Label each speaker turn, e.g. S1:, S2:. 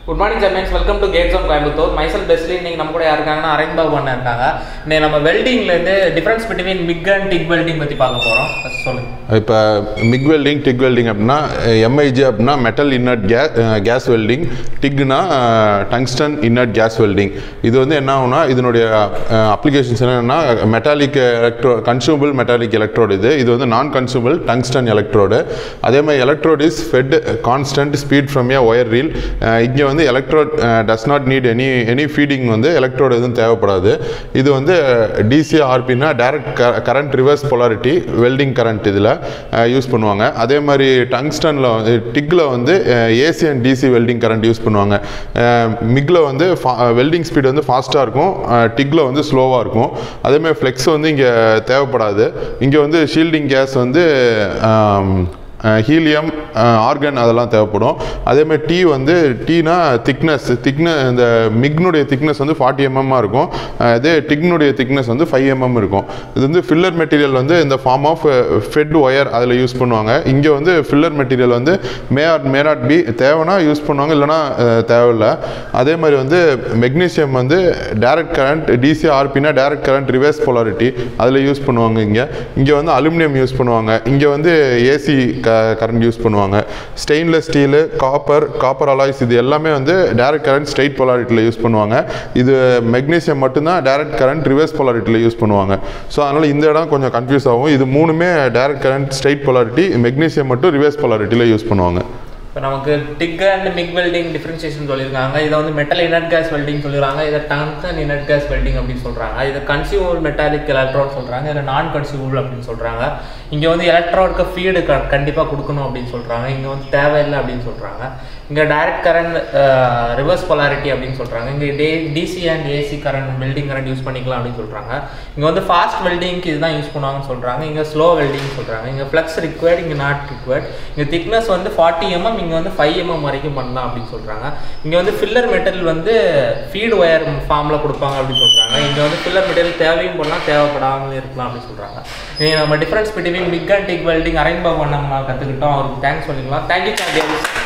S1: good morning Germans welcome to Gates on Coimbatore மைசல் பெஸ்ட்லி இன்னைக்கு நம்ம கூட யார் இருக்காங்கன்னா அரவிந்த் பாபு அண்ணன் இருக்காங்க இன்னைக்கு நம்ம வெல்டிங்லேருந்து difference between MIG and TIG welding பற்றி பார்க்க போகிறோம் சொல்லுங்க
S2: இப்போ மிக் வெல்டிங் டிக் வெல்டிங் அப்படின்னா எம்ஐஜி அப்படின்னா மெட்டல் இன்னட் கே கேஸ் வெல்டிங் டிக்னா டங்ஸ்டன் இன்னட் கேஸ் வெல்டிங் இது வந்து என்ன ஆகும்னா இதனுடைய அப்ளிகேஷன்ஸ் என்னென்னா metallic electro consumable metallic electrode இது இது வந்து நான் கன்சூமபிள் டங்ஸ்டன் எலக்ட்ரோடு அதே மாதிரி electrode is fed constant speed from a wire reel இங்கே வந்து electrode does not need any any feeding வந்து எலக்ட்ரோடு எதுவும் தேவைப்படாது இது வந்து டிசி ஆர்பின்னா direct current reverse polarity welding current இதில் யூஸ் பண்ணுவாங்க அதே மாதிரி டங்ஸ்டனில் வந்து டிக்கில் வந்து AC and DC welding current use பண்ணுவாங்க மிக்கில் வந்து வெல்டிங் ஸ்பீடு வந்து ஃபாஸ்ட்டாக இருக்கும் டிக்கில் வந்து ஸ்லோவாக இருக்கும் அதேமாதிரி ஃப்ளெக்ஸ் வந்து இங்கே தேவைப்படாது இங்கே வந்து ஷீல்டிங் கேஸ் வந்து ஹீலியம் ஆர்கன் அதெல்லாம் தேவைப்படும் அதேமாதிரி டீ வந்து டீனா திக்னஸ் திக்ன இந்த மிக்னுடைய திக்னஸ் வந்து ஃபார்ட்டி எம்எம்மாக இருக்கும் அதே டிக்னுடைய திக்னஸ் வந்து ஃபைவ் எம்எம் இருக்கும் இது வந்து ஃபில்லர் மெட்டீரியல் வந்து இந்த ஃபார்ம் ஆஃப் ஃபெட் ஒயர் அதில் யூஸ் பண்ணுவாங்க இங்கே வந்து ஃபில்லர் மெட்டீரியல் வந்து may or may not be தேவைன்னா யூஸ் பண்ணுவாங்க இல்லைனா தேவையில்லை அதே மாதிரி வந்து மெக்னீசியம் வந்து டைரக்ட் கரண்ட் டிசி ஆர்பினா டைரக்ட் கரண்ட் ரிவர்ஸ் பொலாரிட்டி அதில் யூஸ் பண்ணுவாங்க இங்கே இங்கே வந்து அலுமினியம் யூஸ் பண்ணுவாங்க இங்கே வந்து ஏசி க கரண்ட் யூஸ் பண்ணுவாங்க stainless steel copper copper alloys இது எல்லாமே வந்து டைரக்ட் கரண்ட் ஸ்ட்ரெயிட் பொலாரிட்டியில் யூஸ் பண்ணுவாங்க இது மெக்னீசியம் மட்டும்தான் டைரக்ட் கரண்ட் ரிவர்ஸ் பொலாரிட்டியில் யூஸ் பண்ணுவாங்க ஸோ அதனால் இந்த இடம் கொஞ்சம் கன்ஃபியூஸ் ஆகும் இது மூணுமே direct current straight polarity magnesium மட்டும் ரிவர்ஸ் பொலாரிட்டியில் யூஸ் பண்ணுவாங்க
S1: இப்போ நமக்கு TIG and MIG welding differentiation சொல்லியிருக்காங்க இதை வந்து மெட்டல் இனட் கேஸ் வெல்டிங் சொல்லிடுறாங்க இதை டங்ஸ்டன் இனட் கேஸ் வெல்டிங் அப்படின்னு சொல்கிறாங்க இதை கன்சியூமபிள் மெட்டாலிக் எலக்ட்ரோட் சொல்கிறாங்க இதை நான் கன்சியூமபிள் அப்படின்னு சொல்கிறாங்க இங்கே வந்து எலக்ட்ரோடுக்கு ஃபீடு க கண்டிப்பாக கொடுக்கணும் அப்படின்னு சொல்கிறாங்க இங்கே வந்து தேவையில்லை அப்படின்னு சொல்கிறாங்க இங்கே டைரக்ட் கரண்ட் ரிவர்ஸ் பொலாரிட்டி அப்படின்னு சொல்கிறாங்க இங்கே டே DC and AC current welding current use பண்ணிக்கலாம் அப்படின்னு சொல்கிறாங்க இங்கே வந்து ஃபாஸ்ட் வெல்டிங்க்கு இதுதான் யூஸ் பண்ணுவாங்கன்னு சொல்கிறாங்க இங்கே ஸ்லோ வெல்டிங் சொல்கிறாங்க இங்கே ஃப்ளக்ஸ் ரிக்வயர்ட் இங்கே நாட் ரிக்வயர்ட் இங்கே திக்னஸ் வந்து ஃபார்ட்டி எம்எம் இங்கே வந்து ஃபைவ் எம்எம் வரைக்கும் பண்ணலாம் அப்படின்னு சொல்கிறாங்க இங்கே வந்து ஃபில்லர் மெட்டல் வந்து ஃபீட் ஒயர் ஃபார்மில் கொடுப்பாங்க அப்படின்னு சொல்கிறாங்க இங்கே வந்து ஃபில்லர் மெட்டல் தேவையும் பண்ணலாம் தேவைப்படாமல் இருக்கலாம் அப்படின்னு சொல்கிறாங்க நீங்கள் நம்ம difference between MIG and TIG welding arrange பண்ண நம்ம கற்றுக்கிட்டோம் அவருக்கு தேங்க்ஸ் சொல்லிக்கலாம் தேங்க்யூ சார்